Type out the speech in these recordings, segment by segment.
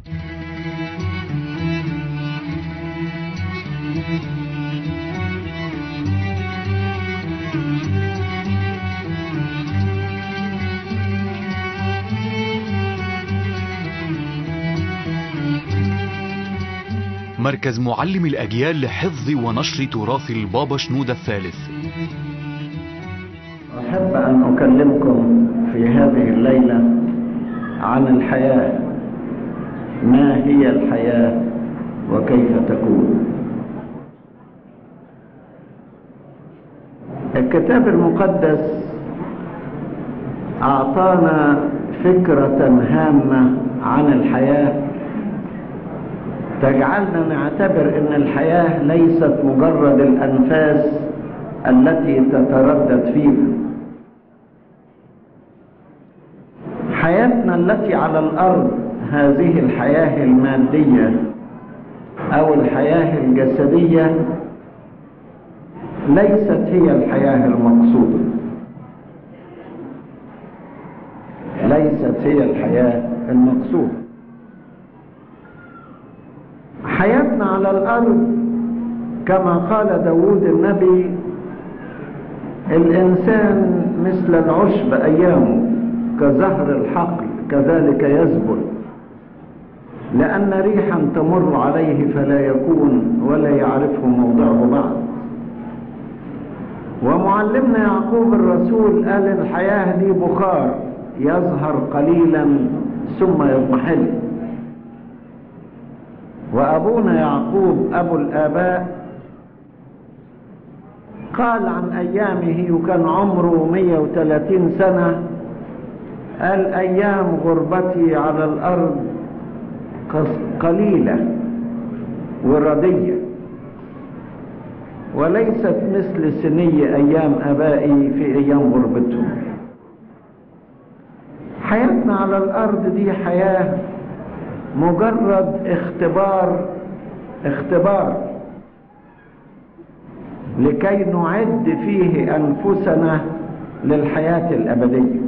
مركز معلم الأجيال لحفظ ونشر تراث البابا شنودة الثالث أحب أن أكلمكم في هذه الليلة عن الحياة ما هي الحياة وكيف تكون الكتاب المقدس أعطانا فكرة هامة عن الحياة تجعلنا نعتبر ان الحياة ليست مجرد الانفاس التي تتردد فينا حياتنا التي على الارض هذه الحياة المادية او الحياة الجسدية ليست هي الحياة المقصودة ليست هي الحياة المقصودة حياتنا على الأرض كما قال داود النبي الإنسان مثل العشب أيامه كزهر الحقل كذلك يزبل لأن ريحا تمر عليه فلا يكون ولا يعرفه موضعه بعد ومعلمنا يعقوب الرسول قال الحياة دي بخار يظهر قليلا ثم يضمحل وأبونا يعقوب أبو الآباء قال عن أيامه وكان عمره 130 سنة قال أيام غربتي على الأرض قليلة وردية وليست مثل سني أيام أبائي في أيام غربتهم حياتنا على الأرض دي حياة مجرد اختبار اختبار لكي نعد فيه انفسنا للحياه الابديه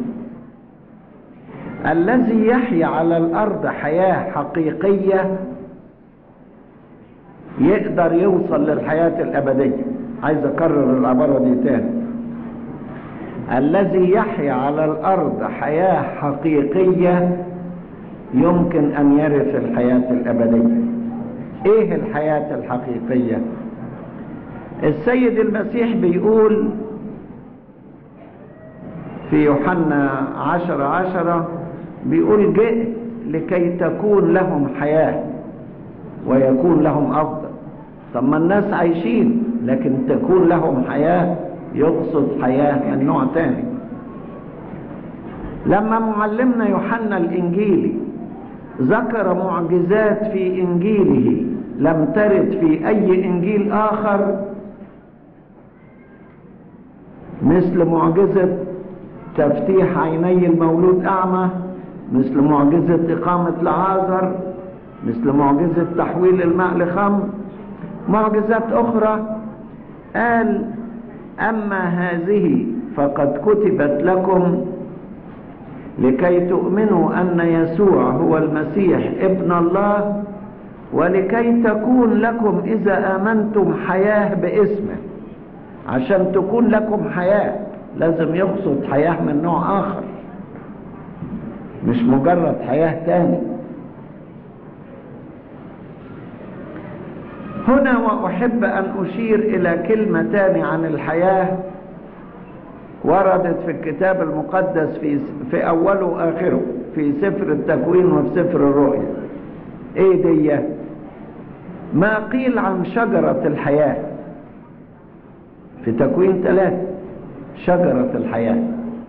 الذي يحيا على الارض حياه حقيقيه يقدر يوصل للحياه الابديه عايز اكرر العباره دي تاني الذي يحيا على الارض حياه حقيقيه يمكن أن يرث الحياة الأبدية إيه الحياة الحقيقية السيد المسيح بيقول في يوحنا عشر عشرة بيقول جئت لكي تكون لهم حياة ويكون لهم أفضل طب ما الناس عايشين لكن تكون لهم حياة يقصد حياة من نوع تاني لما معلمنا يوحنا الإنجيلي ذكر معجزات في انجيله لم ترد في اي انجيل اخر مثل معجزه تفتيح عيني المولود اعمى مثل معجزه اقامه لعازر مثل معجزه تحويل الماء لخمر معجزات اخرى قال اما هذه فقد كتبت لكم لكي تؤمنوا أن يسوع هو المسيح ابن الله ولكي تكون لكم إذا آمنتم حياة باسمه عشان تكون لكم حياة لازم يقصد حياة من نوع آخر مش مجرد حياة تاني هنا وأحب أن أشير إلى كلمة تاني عن الحياة وردت في الكتاب المقدس في في اوله واخره في سفر التكوين وفي سفر الرؤيا ايه دي ما قيل عن شجرة الحياة في تكوين ثلاثة شجرة الحياة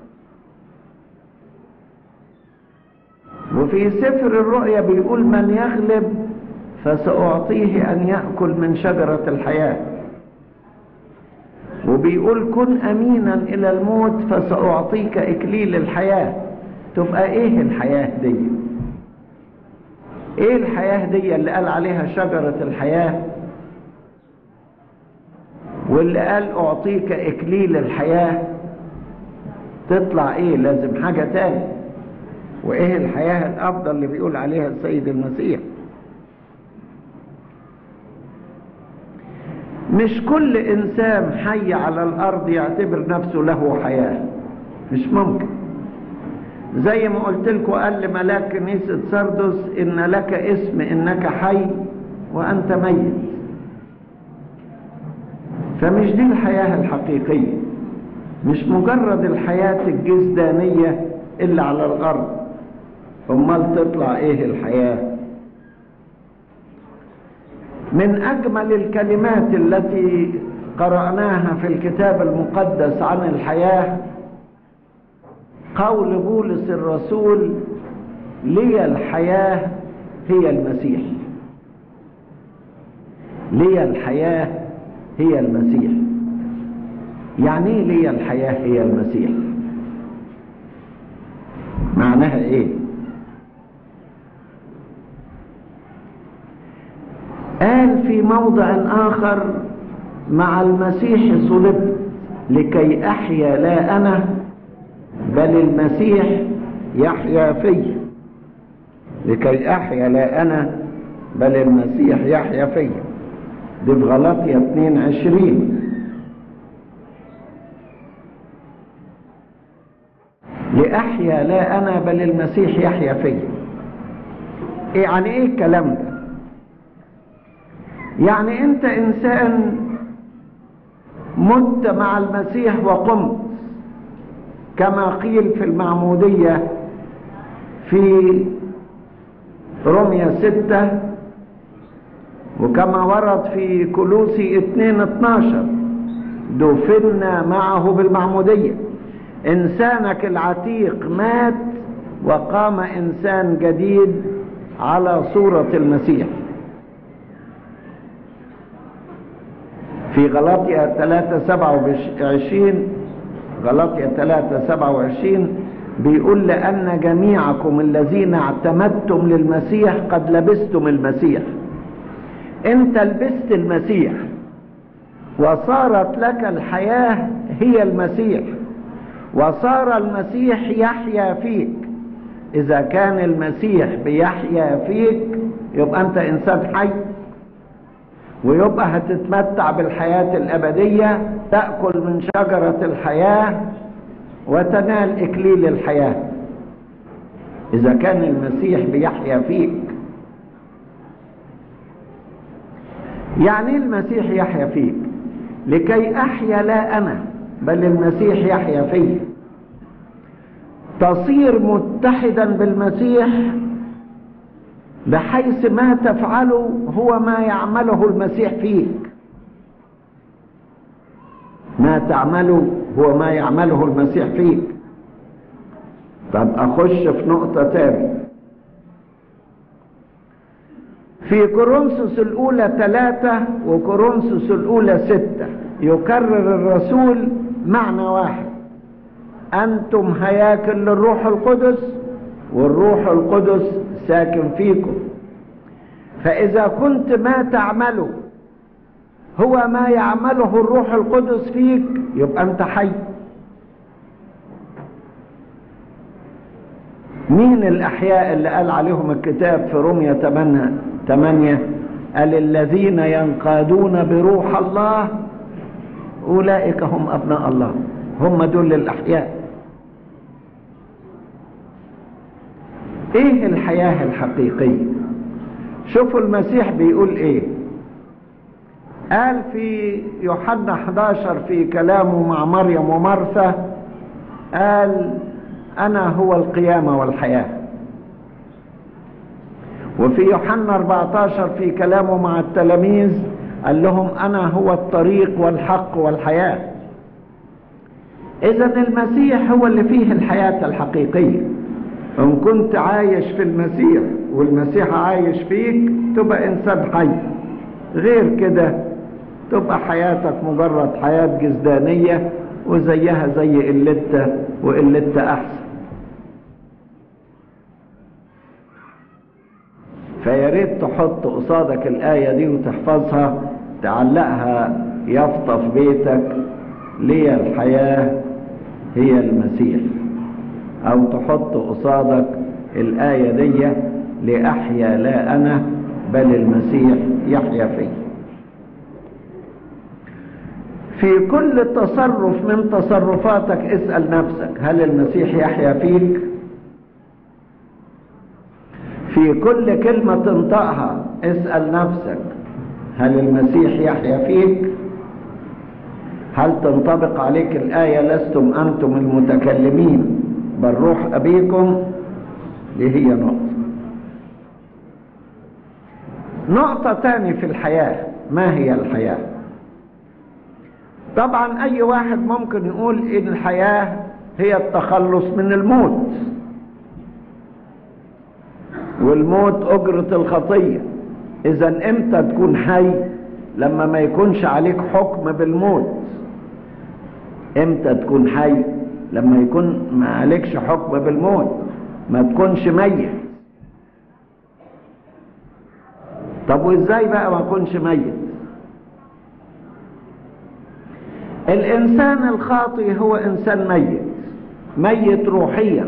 وفي سفر الرؤيا بيقول من يغلب فسأعطيه أن يأكل من شجرة الحياة وبيقول كن امينا الى الموت فساعطيك اكليل الحياه تبقى ايه الحياه دي ايه الحياه دي اللي قال عليها شجره الحياه واللي قال اعطيك اكليل الحياه تطلع ايه لازم حاجه تاني وايه الحياة الافضل اللي بيقول عليها السيد المسيح مش كل انسان حي على الارض يعتبر نفسه له حياة مش ممكن زي ما قلت لكم قال لملاك كنيسة سردس ان لك اسم انك حي وانت ميت فمش دي الحياة الحقيقية مش مجرد الحياة الجسدانية اللي على الارض امال تطلع ايه الحياه من اجمل الكلمات التي قراناها في الكتاب المقدس عن الحياه قول بولس الرسول لي الحياه هي المسيح لي الحياه هي المسيح يعني ايه لي الحياه هي المسيح معناها ايه قال في موضع آخر مع المسيح صلبت لكي أحيا لا أنا بل المسيح يحيا في لكي أحيا لا أنا بل المسيح يحيا في دي في غلطية 22 لأحيا لا أنا بل المسيح يحيا في يعني إيه الكلام ده يعني انت انسان مت مع المسيح وقمت كما قيل في المعمودية في رمية ستة وكما ورد في كلوسي اتنين اتناشر دفنا معه بالمعمودية انسانك العتيق مات وقام انسان جديد على صورة المسيح في غلطية 3 27 غلطية 3 27 بيقول لأن جميعكم الذين اعتمدتم للمسيح قد لبستم المسيح انت لبست المسيح وصارت لك الحياة هي المسيح وصار المسيح يحيا فيك إذا كان المسيح بيحيا فيك يبقى أنت إنسان حي ويبقى هتتمتع بالحياة الأبدية تأكل من شجرة الحياة وتنال إكليل الحياة إذا كان المسيح بيحيا فيك يعني المسيح يحيا فيك لكي أحيا لا أنا بل المسيح يحيا فيه تصير متحدا بالمسيح بحيث ما تفعله هو ما يعمله المسيح فيك ما تعمله هو ما يعمله المسيح فيك طب اخش في نقطة تاني في كورنثوس الاولى ثلاثة وكورنثوس الاولى ستة يكرر الرسول معنى واحد انتم هياكل للروح القدس والروح القدس ساكن فيكم فاذا كنت ما تعمله هو ما يعمله الروح القدس فيك يبقى انت حي مين الاحياء اللي قال عليهم الكتاب في رومية 8 8 قال الذين ينقادون بروح الله اولئك هم ابناء الله هم دول الاحياء ايه الحياة الحقيقية شوفوا المسيح بيقول ايه قال في يوحنا 11 في كلامه مع مريم ومرثى قال انا هو القيامة والحياة وفي يوحنا 14 في كلامه مع التلاميذ قال لهم انا هو الطريق والحق والحياة اذا المسيح هو اللي فيه الحياة الحقيقية ان كنت عايش في المسيح والمسيح عايش فيك تبقى انسان حي غير كده تبقى حياتك مجرد حياة جزدانية وزيها زي قلتها وقلتها احسن فيا ريت تحط قصادك الآية دي وتحفظها تعلقها يافطة في بيتك لي الحياة هي المسيح أو تحط قصادك الآية دي لأحيا لا أنا بل المسيح يحيا فيه في كل تصرف من تصرفاتك اسأل نفسك هل المسيح يحيا فيك في كل كلمة تنطقها اسأل نفسك هل المسيح يحيا فيك هل تنطبق عليك الآية لستم أنتم المتكلمين بل روح أبيكم دي هي نقطة نقطة تاني في الحياة ما هي الحياة طبعا أي واحد ممكن يقول إن الحياة هي التخلص من الموت والموت أجرة الخطية إذا إمتى تكون حي لما ما يكونش عليك حكم بالموت إمتى تكون حي لما يكون ما عليكش حكم بالموت ما تكونش ميت طب وإزاي بقى ما أكونش ميت الإنسان الخاطئ هو إنسان ميت ميت روحيا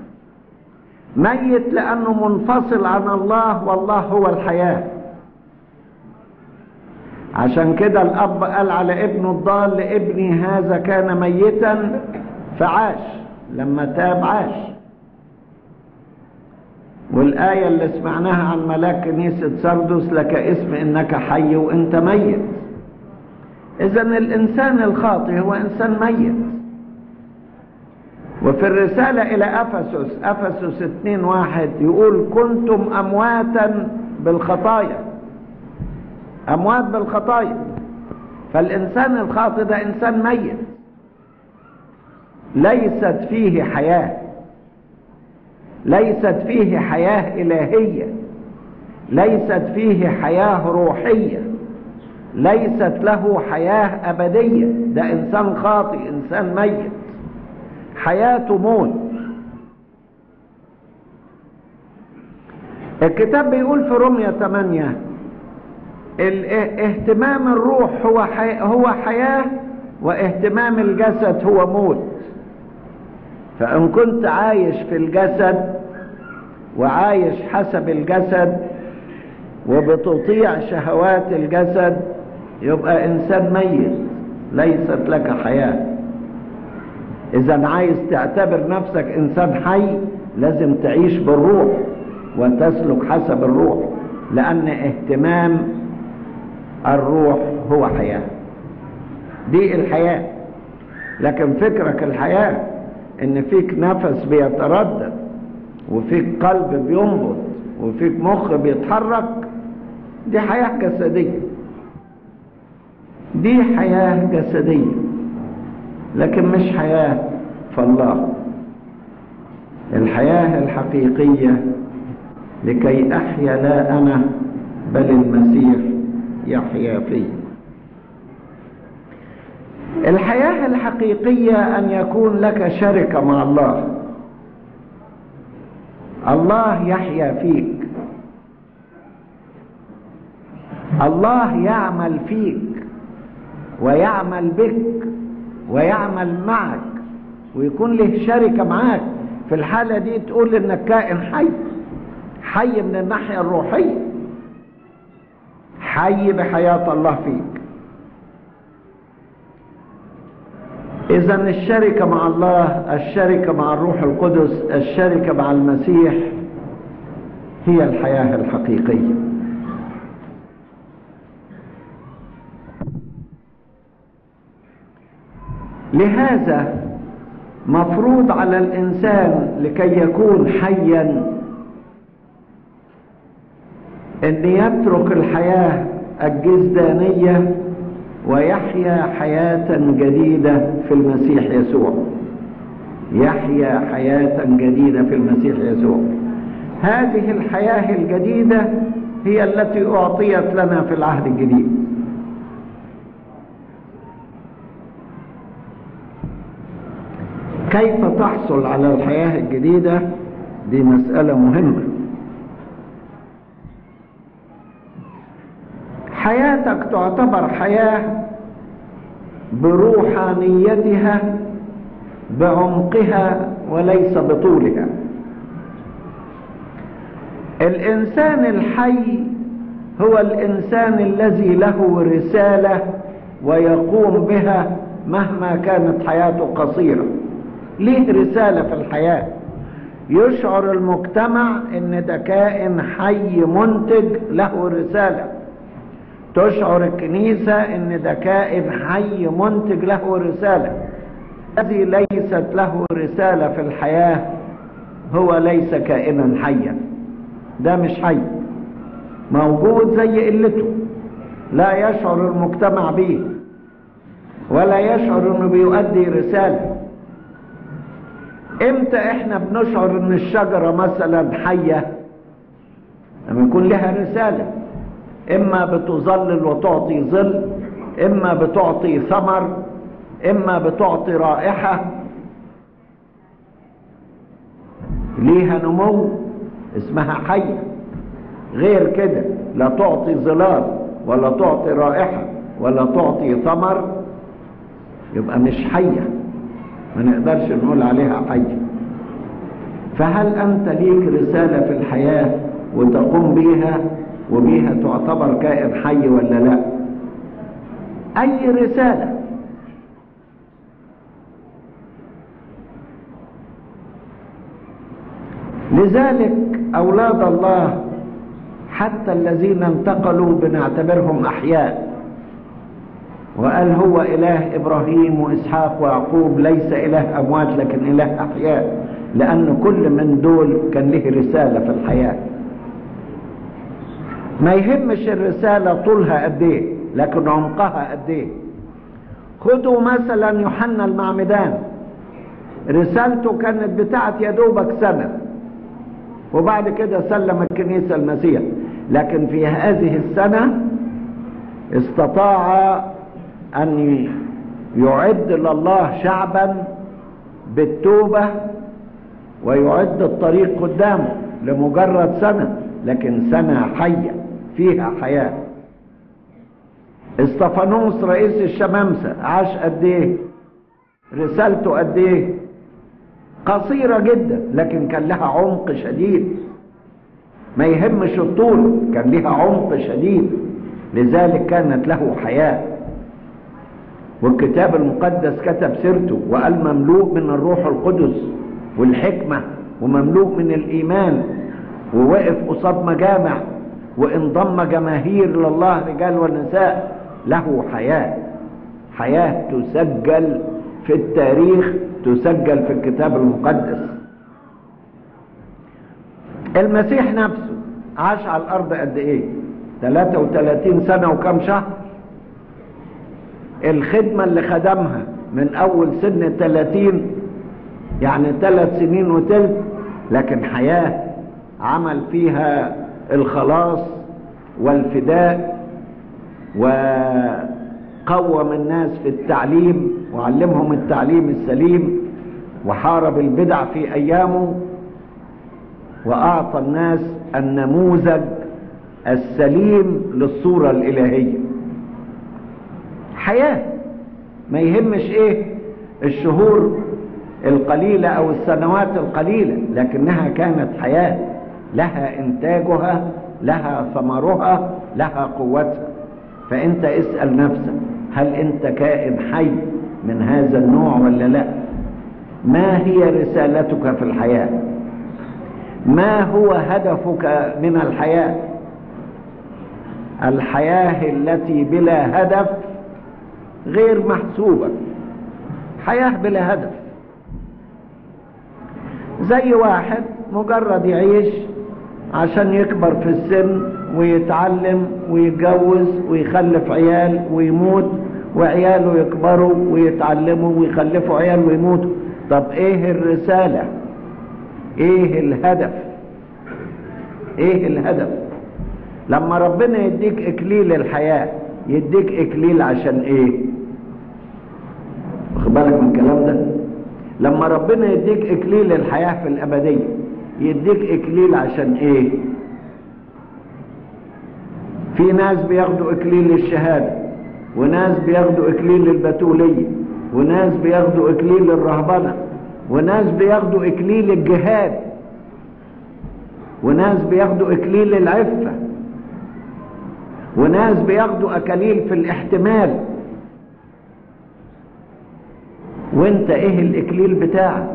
ميت لأنه منفصل عن الله والله هو الحياة عشان كده الأب قال على ابنه الضال لابني هذا كان ميتا فعاش لما تاب عاش والآية اللي سمعناها عن ملاك كنيسة سردس لك اسم إنك حي وإنت ميت إذا الإنسان الخاطئ هو إنسان ميت وفي الرسالة إلى أفسس أفسس 2 واحد يقول كنتم أمواتا بالخطايا أموات بالخطايا فالإنسان الخاطئ ده إنسان ميت ليست فيه حياة ليست فيه حياة إلهية ليست فيه حياة روحية ليست له حياة أبدية ده إنسان خاطئ إنسان ميت حياته موت الكتاب بيقول في رمية 8 اهتمام الروح هو حي... هو حياة واهتمام الجسد هو موت فإن كنت عايش في الجسد وعايش حسب الجسد وبتطيع شهوات الجسد يبقى إنسان ميت ليست لك حياة إذا عايز تعتبر نفسك إنسان حي لازم تعيش بالروح وتسلك حسب الروح لأن اهتمام الروح هو حياة دي الحياة لكن فكرك الحياة ان فيك نفس بيتردد وفيك قلب بينبض وفيك مخ بيتحرك دي حياة جسدية دي حياة جسدية لكن مش حياة فالله الحياة الحقيقية لكي أحيا لا أنا بل المسيح يحيا في الحياة الحقيقية أن يكون لك شركة مع الله الله يحيا فيك الله يعمل فيك ويعمل بك ويعمل معك ويكون له شركة معاك في الحالة دي تقول انك كائن حي حي من الناحية الروحية حي بحياة الله فيك إذا الشركة مع الله الشركة مع الروح القدس الشركة مع المسيح هي الحياة الحقيقية لهذا مفروض على الإنسان لكي يكون حيا أن يترك الحياة الجسدانية ويحيا حياة جديدة في المسيح يسوع يحيا حياة جديدة في المسيح يسوع هذه الحياة الجديدة هي التي أعطيت لنا في العهد الجديد كيف تحصل على الحياة الجديدة دي مسألة مهمة حياتك تعتبر حياة بروحانيتها بعمقها وليس بطولها الإنسان الحي هو الإنسان الذي له رسالة ويقوم بها مهما كانت حياته قصيرة ليه رسالة في الحياة يشعر المجتمع ان ده كائن حي منتج له رسالة تشعر الكنيسة ان ده كائن حي منتج له رسالة الذي ليست له رسالة في الحياة هو ليس كائنا حيا ده مش حي موجود زي قلته لا يشعر المجتمع به ولا يشعر انه بيؤدي رسالة امتى احنا بنشعر ان الشجرة مثلا حية لما يكون لها رسالة اما بتظلل وتعطي ظل اما بتعطي ثمر اما بتعطي رائحة ليها نمو اسمها حية غير كده لا تعطي ظلال ولا تعطي رائحة ولا تعطي ثمر يبقى مش حية ما نقدرش نقول عليها حية فهل أنت ليك رسالة في الحياة وتقوم بيها وبيها تعتبر كائن حي ولا لا أي رسالة لذلك أولاد الله حتى الذين انتقلوا بنعتبرهم أحياء وقال هو إله إبراهيم وإسحاق ويعقوب ليس إله أموات لكن إله أحياء لأن كل من دول كان له رسالة في الحياة ما يهمش الرسالة طولها قد إيه لكن عمقها قد إيه خدوا مثلا يوحنا المعمدان رسالته كانت بتاعت يا دوبك سنة وبعد كده سلم الكنيسة المسيح لكن في هذه السنة استطاع أن يعد لله شعبا بالتوبة ويعد الطريق قدامه لمجرد سنة لكن سنة حية فيها حياة استفانوس رئيس الشمامسة عاش قد ايه رسالته قد ايه قصيرة جدا لكن كان لها عمق شديد ما يهمش الطول كان لها عمق شديد لذلك كانت له حياة والكتاب المقدس كتب سيرته وقال مملوء من الروح القدس والحكمة ومملوء من الإيمان ووقف قصاد مجامع وانضم جماهير لله رجال ونساء له حياة حياة تسجل في التاريخ تسجل في الكتاب المقدس المسيح نفسه عاش على الأرض قد إيه 33 سنة وكم شهر الخدمة اللي خدمها من أول سن 30 يعني ثلاث سنين وتلت لكن حياة عمل فيها الخلاص والفداء وقوم الناس في التعليم وعلمهم التعليم السليم وحارب البدع في أيامه وأعطى الناس النموذج السليم للصورة الإلهية حياة ما يهمش ايه الشهور القليلة او السنوات القليلة لكنها كانت حياة لها انتاجها لها ثمرها لها قوتها فانت اسأل نفسك هل انت كائن حي من هذا النوع ولا لا ما هي رسالتك في الحياة ما هو هدفك من الحياة الحياة التي بلا هدف غير محسوبة حياة بلا هدف زي واحد مجرد يعيش عشان يكبر في السن ويتعلم ويتجوز ويخلف عيال ويموت وعياله يكبروا ويتعلموا ويخلفوا عيال ويموتوا طب ايه الرسالة ايه الهدف ايه الهدف لما ربنا يديك اكليل الحياة يديك اكليل عشان ايه واخد بالك من الكلام ده لما ربنا يديك اكليل الحياة في الابدية يديك اكليل عشان ايه في ناس بياخدوا اكليل الشهادة وناس بياخدوا اكليل البتولية وناس بياخدوا اكليل الرهبنة وناس بياخدوا اكليل الجهاد وناس بياخدوا اكليل العفة وناس بياخدوا اكاليل في الاحتمال وانت ايه الاكليل بتاعك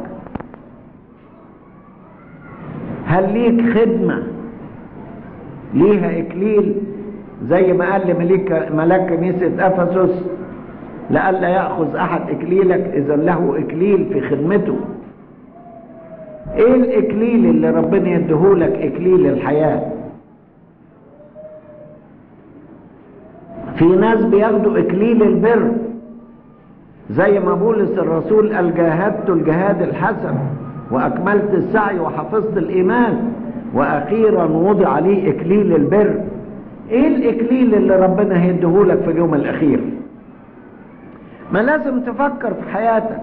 هل ليك خدمة ليها اكليل زي ما قال لملك ملاك كنيسة افسس لئلا يأخذ احد اكليلك اذا له اكليل في خدمته ايه الاكليل اللي ربنا يديهولك اكليل الحياة في ناس بياخدوا اكليل البر زي ما بولس الرسول قال جاهدت الجهاد الحسن واكملت السعي وحفظت الايمان واخيرا وضع لي اكليل البر ايه الاكليل اللي ربنا هيديهولك في اليوم الاخير ما لازم تفكر في حياتك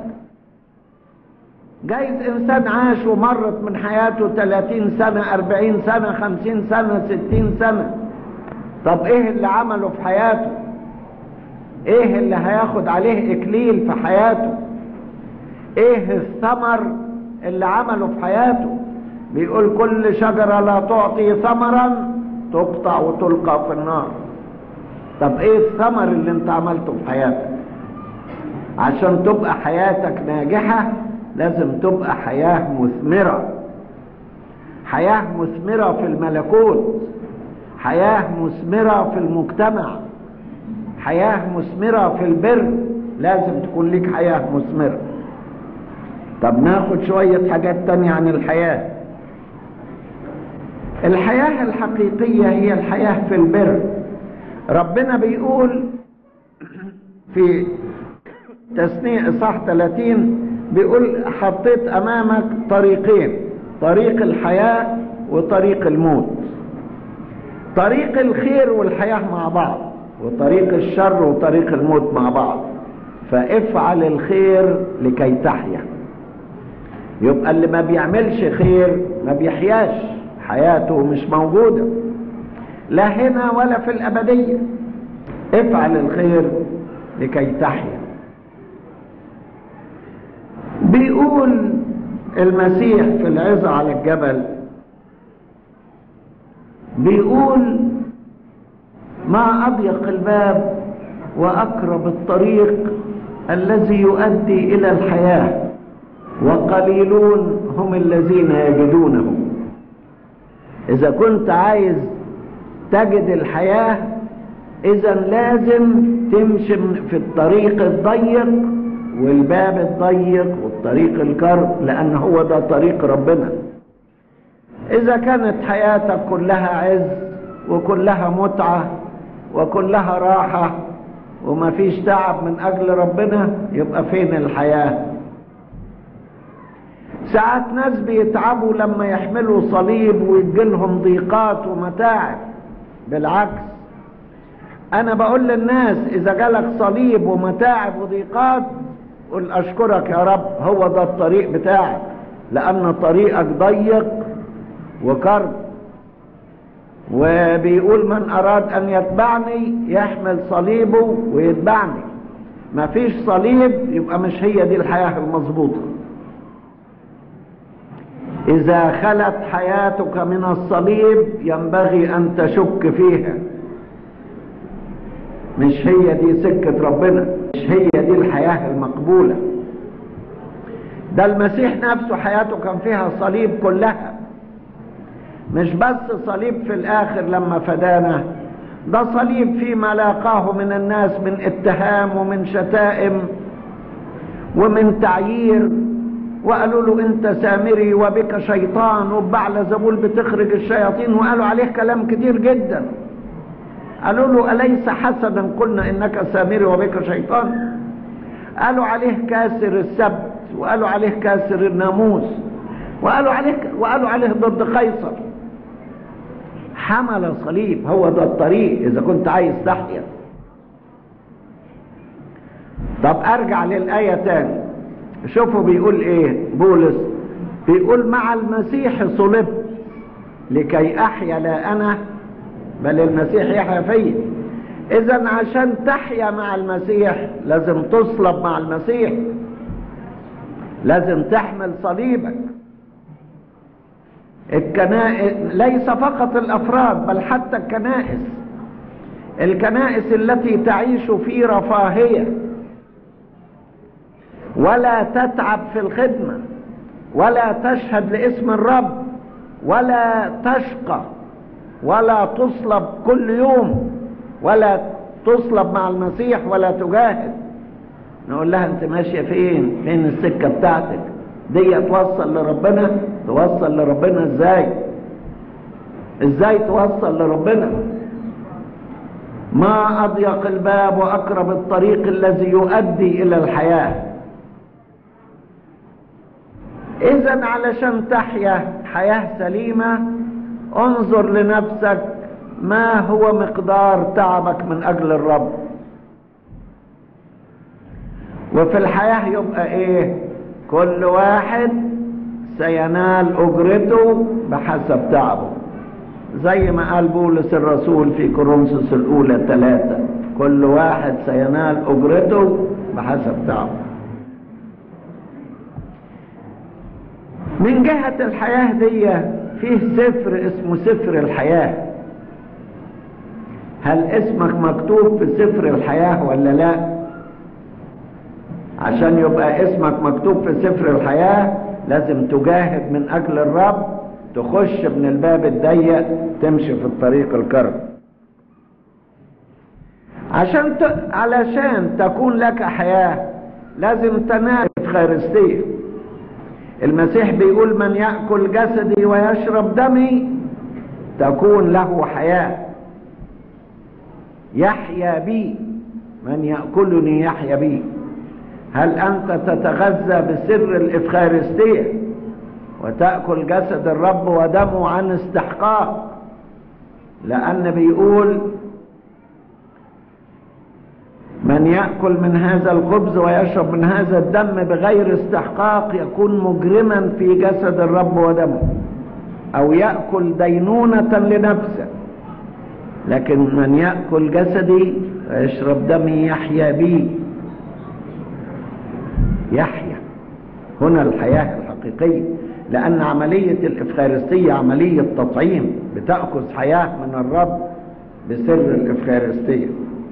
جايز انسان عاش ومرت من حياته 30 سنة 40 سنة 50 سنة 60 سنة طب ايه اللي عمله في حياته ايه اللي هياخد عليه اكليل في حياته ايه الثمر اللي عمله في حياته بيقول كل شجرة لا تعطي ثمرا تقطع وتلقى في النار طب ايه الثمر اللي انت عملته في حياتك عشان تبقى حياتك ناجحة لازم تبقى حياة مثمرة حياة مثمرة في الملكوت حياة مثمرة في المجتمع حياة مثمرة في البر لازم تكون لك حياة مثمرة طب ناخد شوية حاجات تانية عن الحياة الحياة الحقيقية هي الحياة في البر ربنا بيقول في تسنية إصحاح 30 بيقول حطيت أمامك طريقين طريق الحياة وطريق الموت طريق الخير والحياة مع بعض وطريق الشر وطريق الموت مع بعض فافعل الخير لكي تحيا يبقى اللي ما بيعملش خير ما بيحياش حياته مش موجودة لا هنا ولا في الأبدية افعل الخير لكي تحيا بيقول المسيح في العظة على الجبل بيقول ما أضيق الباب وأقرب الطريق الذي يؤدي إلى الحياة وقليلون هم الذين يجدونه إذا كنت عايز تجد الحياة إذا لازم تمشي في الطريق الضيق والباب الضيق والطريق الكرب لأن هو ده طريق ربنا إذا كانت حياتك كلها عز وكلها متعة وكلها راحة وما فيش تعب من أجل ربنا يبقى فين الحياة ساعات ناس بيتعبوا لما يحملوا صليب ويجيلهم ضيقات ومتاعب بالعكس أنا بقول للناس إذا جالك صليب ومتاعب وضيقات قل أشكرك يا رب هو ده الطريق بتاعك لأن طريقك ضيق وكرب وبيقول من أراد أن يتبعني يحمل صليبه ويتبعني ما فيش صليب يبقى مش هي دي الحياة المظبوطة إذا خلت حياتك من الصليب ينبغي أن تشك فيها مش هي دي سكة ربنا مش هي دي الحياة المقبولة ده المسيح نفسه حياته كان فيها صليب كلها مش بس صليب في الآخر لما فدانا ده صليب فيما لاقاه من الناس من اتهام ومن شتائم ومن تعيير وقالوا له انت سامري وبك شيطان وبعل زبول بتخرج الشياطين وقالوا عليه كلام كتير جدا قالوا له أليس حسنا قلنا إنك سامري وبك شيطان قالوا عليه كاسر السبت وقالوا عليه كاسر الناموس وقالوا عليه وقالوا عليه ضد قيصر حمل صليب هو ده الطريق إذا كنت عايز تحيا طب أرجع للآية تاني شوفوا بيقول إيه بولس بيقول مع المسيح صلبت لكي أحيا لا أنا بل المسيح يحيا فيا اذا عشان تحيا مع المسيح لازم تصلب مع المسيح لازم تحمل صليبك الكنائس ليس فقط الافراد بل حتى الكنائس الكنائس التي تعيش في رفاهيه ولا تتعب في الخدمه ولا تشهد لاسم الرب ولا تشقى ولا تصلب كل يوم ولا تصلب مع المسيح ولا تجاهد نقول لها انت ماشيه فين فين السكه بتاعتك دي توصل لربنا توصل لربنا ازاي ازاي توصل لربنا ما اضيق الباب واقرب الطريق الذي يؤدي الى الحياه اذا علشان تحيا حياه سليمه انظر لنفسك ما هو مقدار تعبك من اجل الرب وفي الحياه يبقى ايه كل واحد سينال اجرته بحسب تعبه زي ما قال بولس الرسول في كورنثوس الاولى ثلاثة كل واحد سينال اجرته بحسب تعبه من جهة الحياة دي فيه سفر اسمه سفر الحياة هل اسمك مكتوب في سفر الحياة ولا لا عشان يبقى اسمك مكتوب في سفر الحياة لازم تجاهد من اجل الرب تخش من الباب الضيق تمشي في الطريق الكرب عشان ت... علشان تكون لك حياة لازم تنال خارستية المسيح بيقول من يأكل جسدي ويشرب دمي تكون له حياة يحيا بي من يأكلني يحيا بي هل أنت تتغذى بسر الإفخارستية وتأكل جسد الرب ودمه عن استحقاق لأن بيقول من يأكل من هذا الخبز ويشرب من هذا الدم بغير استحقاق يكون مجرما في جسد الرب ودمه أو يأكل دينونة لنفسه لكن من يأكل جسدي ويشرب دمي يحيا بي يحيا هنا الحياة الحقيقية لأن عملية الإفخارستية عملية تطعيم بتأخذ حياة من الرب بسر الإفخارستية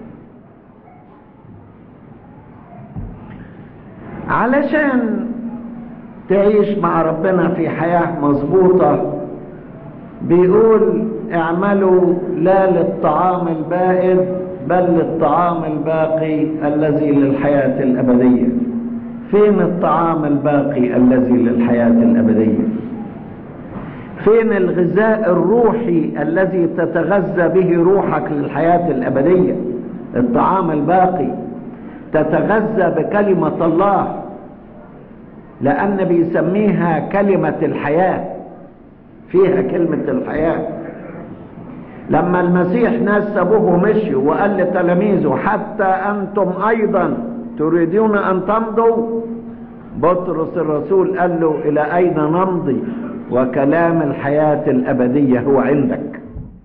علشان تعيش مع ربنا في حياة مظبوطة بيقول اعملوا لا للطعام البائد بل للطعام الباقي الذي للحياة الأبدية فين الطعام الباقي الذي للحياة الأبدية فين الغذاء الروحي الذي تتغذى به روحك للحياة الأبدية الطعام الباقي تتغذى بكلمة الله لأن بيسميها كلمة الحياة فيها كلمة الحياة لما المسيح ناس سابوه ومشوا وقال لتلاميذه حتى أنتم أيضا تريدون أن تمضوا بطرس الرسول قال له إلى أين نمضي وكلام الحياة الأبدية هو عندك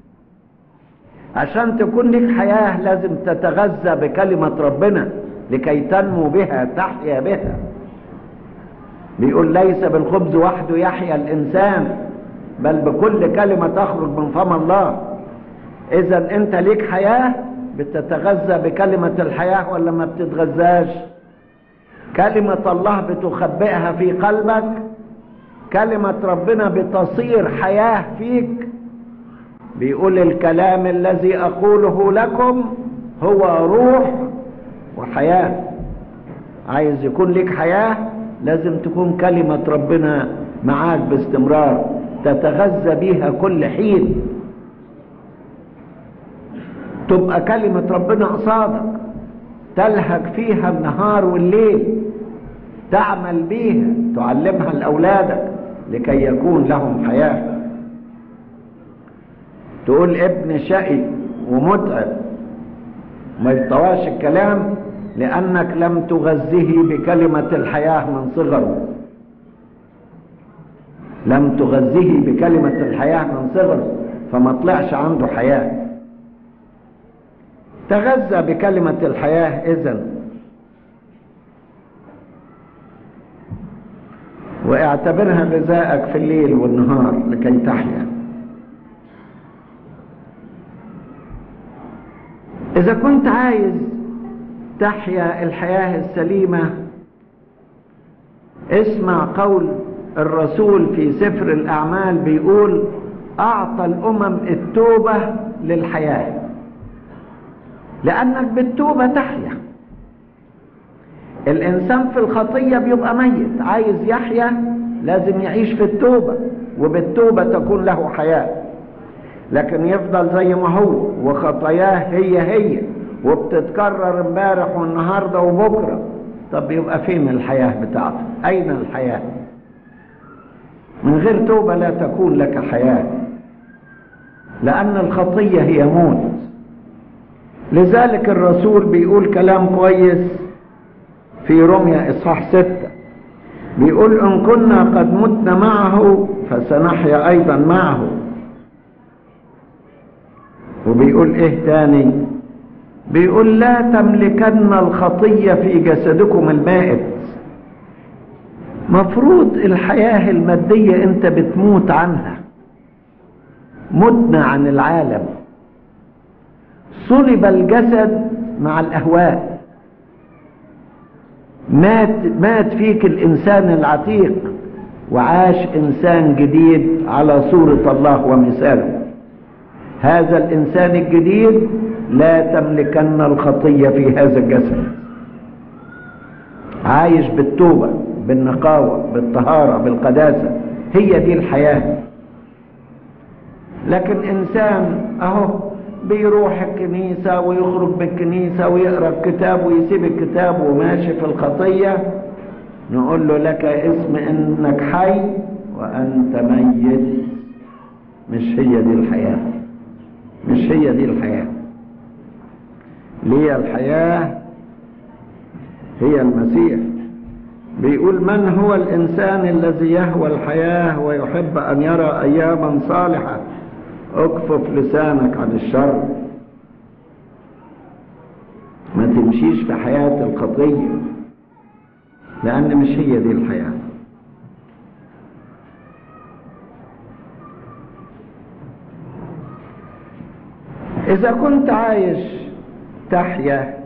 عشان تكون لك حياة لازم تتغذى بكلمة ربنا لكي تنمو بها تحيا بها بيقول ليس بالخبز وحده يحيا الإنسان بل بكل كلمة تخرج من فم الله إذا أنت ليك حياة بتتغذى بكلمة الحياة ولا ما بتتغذاش كلمة الله بتخبئها في قلبك كلمة ربنا بتصير حياة فيك بيقول الكلام الذي أقوله لكم هو روح وحياة عايز يكون لك حياة لازم تكون كلمة ربنا معاك باستمرار تتغذى بيها كل حين تبقى كلمة ربنا قصادك تلهج فيها النهار والليل تعمل بيها تعلمها لأولادك لكي يكون لهم حياة تقول ابن شقي ومتعب ما يطواش الكلام لأنك لم تغذيه بكلمة الحياة من صغره لم تغذيه بكلمة الحياة من صغره فما طلعش عنده حياة تغذى بكلمة الحياة إذن واعتبرها غذائك في الليل والنهار لكي تحيا إذا كنت عايز تحيا الحياة السليمة اسمع قول الرسول في سفر الأعمال بيقول أعطى الأمم التوبة للحياة لأنك بالتوبة تحيا الإنسان في الخطية بيبقى ميت عايز يحيا لازم يعيش في التوبة وبالتوبة تكون له حياة لكن يفضل زي ما هو وخطاياه هي هي وبتتكرر امبارح والنهارده وبكره طب يبقى فين الحياه بتاعته اين الحياه من غير توبه لا تكون لك حياه لان الخطيه هي موت لذلك الرسول بيقول كلام كويس في رمية اصحاح ستة بيقول ان كنا قد متنا معه فسنحيا ايضا معه وبيقول ايه تاني بيقول لا تملكن الخطية في جسدكم المائت مفروض الحياة المادية انت بتموت عنها متنا عن العالم صلب الجسد مع الاهواء مات مات فيك الانسان العتيق وعاش انسان جديد على صورة الله ومثاله هذا الانسان الجديد لا تملكن الخطية في هذا الجسد عايش بالتوبة بالنقاوة بالطهارة بالقداسة هي دي الحياة لكن انسان اهو بيروح الكنيسة ويخرج من الكنيسة ويقرأ الكتاب ويسيب الكتاب وماشي في الخطية نقول له لك اسم انك حي وانت ميت مش هي دي الحياة مش هي دي الحياة ليه الحياة هي المسيح بيقول من هو الإنسان الذي يهوى الحياة ويحب أن يرى أياما صالحة اكفف لسانك عن الشر ما تمشيش في حياة الخطية لأن مش هي دي الحياة إذا كنت عايش تحيا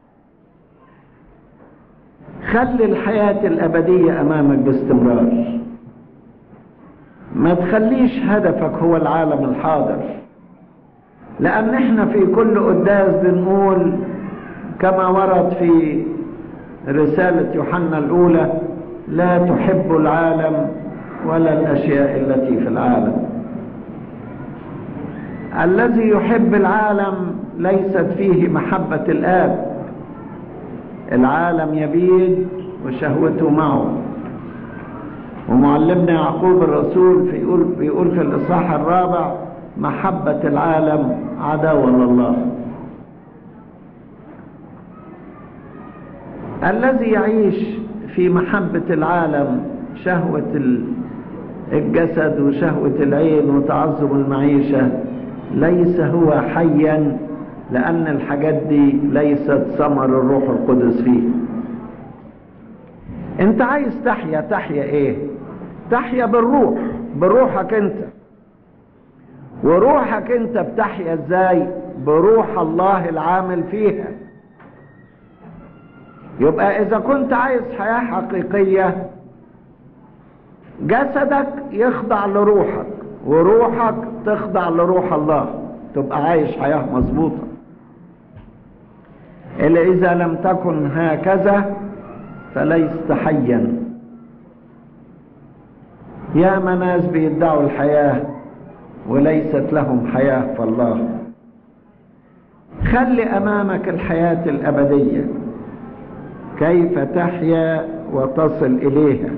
خلي الحياة الأبدية أمامك باستمرار ما تخليش هدفك هو العالم الحاضر لأن احنا في كل قداس بنقول كما ورد في رسالة يوحنا الأولى لا تحب العالم ولا الأشياء التي في العالم الذي يحب العالم ليست فيه محبة الآب العالم يبيد وشهوته معه ومعلمنا يعقوب الرسول بيقول بيقول في الإصحاح الرابع محبة العالم عداوة لله الذي يعيش في محبة العالم شهوة الجسد وشهوة العين وتعظم المعيشة ليس هو حيا لأن الحاجات دي ليست ثمر الروح القدس فيه انت عايز تحيا تحيا ايه تحيا بالروح بروحك انت وروحك انت بتحيا ازاي بروح الله العامل فيها يبقى اذا كنت عايز حياة حقيقية جسدك يخضع لروحك وروحك تخضع لروح الله تبقى عايش حياة مظبوطة إلا إذا لم تكن هكذا فليست حيا يا ناس بيدعوا الحياة وليست لهم حياة في الله خلي أمامك الحياة الأبدية كيف تحيا وتصل إليها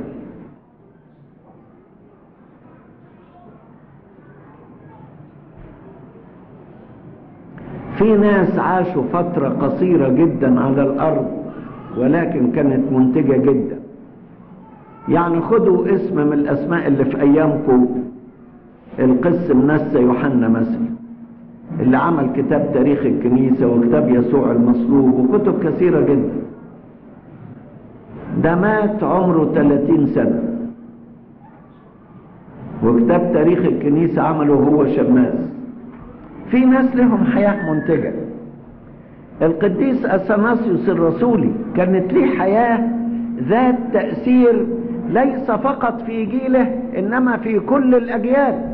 في ناس عاشوا فترة قصيرة جدا على الأرض ولكن كانت منتجة جدا يعني خدوا اسم من الأسماء اللي في أيامكم القس منسى يوحنا مثلا اللي عمل كتاب تاريخ الكنيسة وكتاب يسوع المصلوب وكتب كثيرة جدا ده مات عمره 30 سنة وكتاب تاريخ الكنيسة عمله هو شماس في ناس لهم حياة منتجة القديس أثناسيوس الرسولي كانت ليه حياة ذات تأثير ليس فقط في جيله إنما في كل الأجيال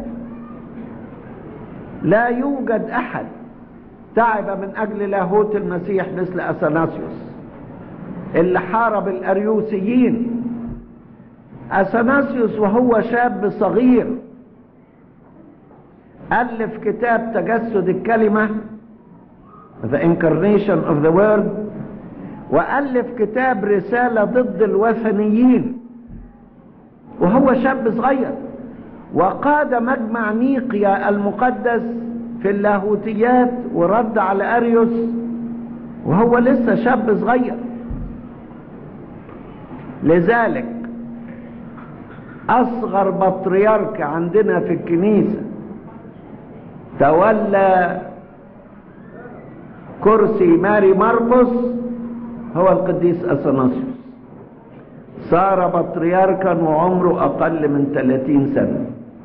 لا يوجد أحد تعب من أجل لاهوت المسيح مثل أثناسيوس اللي حارب الأريوسيين أثناسيوس وهو شاب صغير ألف كتاب تجسد الكلمة The Incarnation of the Word وألف كتاب رسالة ضد الوثنيين وهو شاب صغير وقاد مجمع نيقيا المقدس في اللاهوتيات ورد على أريوس وهو لسه شاب صغير لذلك أصغر بطريرك عندنا في الكنيسة تولى كرسي ماري مرقس هو القديس أثناسيوس صار بطريركا وعمره أقل من 30 سنة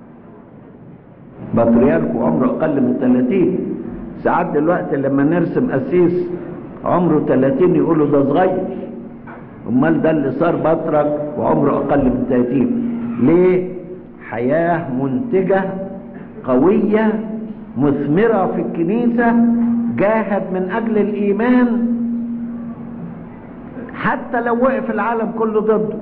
بطريرك وعمره أقل من 30 ساعات دلوقتي لما نرسم أسيس عمره 30 يقولوا ده صغير امال ده اللي صار بطرك وعمره اقل من 30 ليه حياه منتجه قويه مثمره في الكنيسه جاهد من اجل الايمان حتى لو وقف العالم كله ضده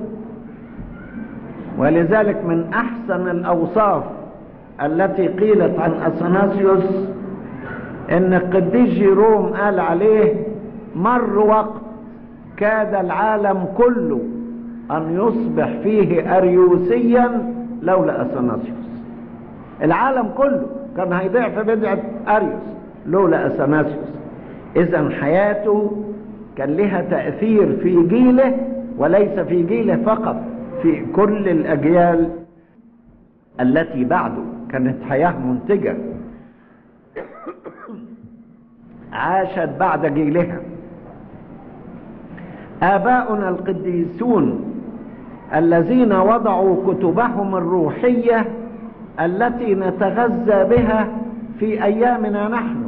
ولذلك من احسن الاوصاف التي قيلت عن اثناسيوس ان القديس جيروم قال عليه مر وقت كاد العالم كله أن يصبح فيه أريوسيا لولا أثناسيوس العالم كله كان هيضيع في بدعة أريوس لولا أثناسيوس إذا حياته كان لها تأثير في جيله وليس في جيله فقط في كل الأجيال التي بعده كانت حياة منتجة عاشت بعد جيلها آباؤنا القديسون الذين وضعوا كتبهم الروحية التي نتغذى بها في أيامنا نحن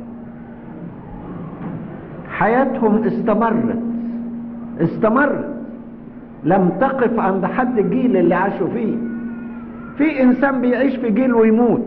حياتهم استمرت استمرت لم تقف عند حد الجيل اللي عاشوا فيه في إنسان بيعيش في جيل ويموت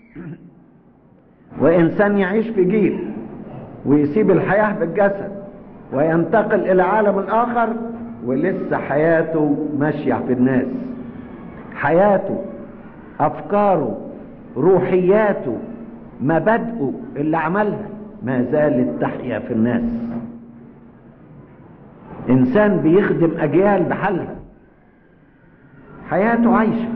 وإنسان يعيش في جيل ويسيب الحياة بالجسد وينتقل الى عالم الاخر ولسه حياته ماشيه في الناس حياته افكاره روحياته مبادئه اللي عملها ما زالت تحيا في الناس انسان بيخدم اجيال بحالها حياته عايشه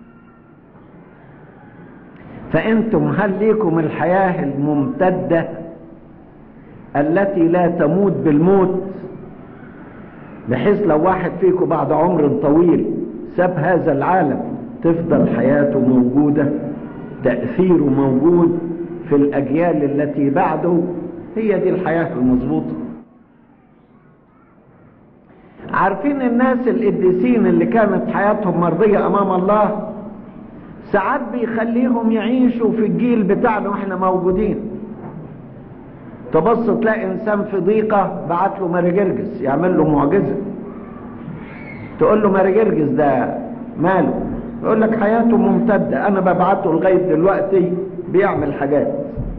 فانتم هل ليكم الحياه الممتده التي لا تموت بالموت بحيث لو واحد فيكم بعد عمر طويل ساب هذا العالم تفضل حياته موجودة تأثيره موجود في الأجيال التي بعده هي دي الحياة المظبوطة عارفين الناس القديسين اللي كانت حياتهم مرضية أمام الله ساعات بيخليهم يعيشوا في الجيل بتاعنا واحنا موجودين تبص تلاقي انسان في ضيقة بعت له ماري جرجس يعمل له معجزة تقول له ماري جرجس ده ماله يقول لك حياته ممتدة انا ببعته لغاية دلوقتي بيعمل حاجات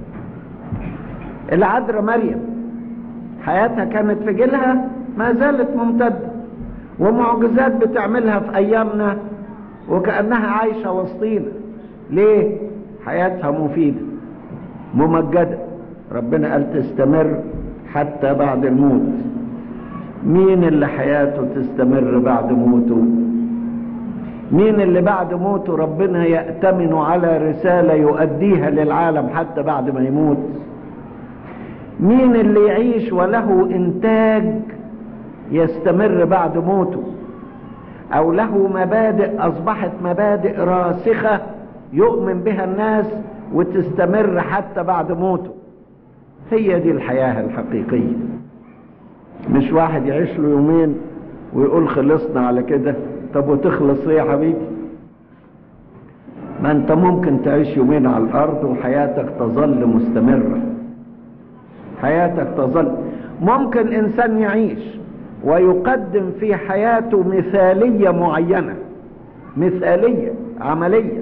العذراء مريم حياتها كانت في جيلها ما زالت ممتدة ومعجزات بتعملها في ايامنا وكأنها عايشة وسطينا ليه حياتها مفيدة ممجدة ربنا قال تستمر حتى بعد الموت مين اللي حياته تستمر بعد موته مين اللي بعد موته ربنا يأتمن على رسالة يؤديها للعالم حتى بعد ما يموت مين اللي يعيش وله انتاج يستمر بعد موته او له مبادئ اصبحت مبادئ راسخة يؤمن بها الناس وتستمر حتى بعد موته هي دي الحياة الحقيقية مش واحد يعيش له يومين ويقول خلصنا على كده طب وتخلص ايه يا حبيبي ما انت ممكن تعيش يومين على الارض وحياتك تظل مستمرة حياتك تظل ممكن انسان يعيش ويقدم في حياته مثالية معينة مثالية عملية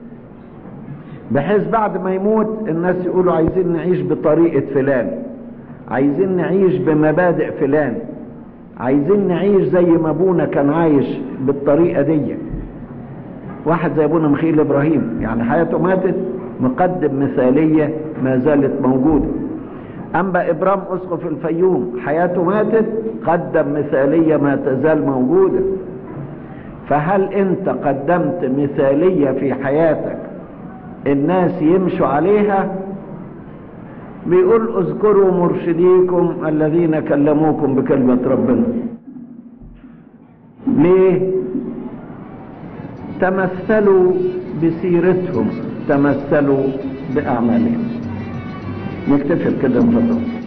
بحيث بعد ما يموت الناس يقولوا عايزين نعيش بطريقة فلان عايزين نعيش بمبادئ فلان عايزين نعيش زي ما ابونا كان عايش بالطريقة دي واحد زي ابونا مخيل ابراهيم يعني حياته ماتت مقدم مثالية ما زالت موجودة أنبا إبرام أسقف الفيوم حياته ماتت قدم مثالية ما تزال موجودة فهل أنت قدمت مثالية في حياتك الناس يمشوا عليها بيقول اذكروا مرشديكم الذين كلموكم بكلمة ربنا ليه تمثلوا بسيرتهم تمثلوا بأعمالهم نكتفي بكده نفضل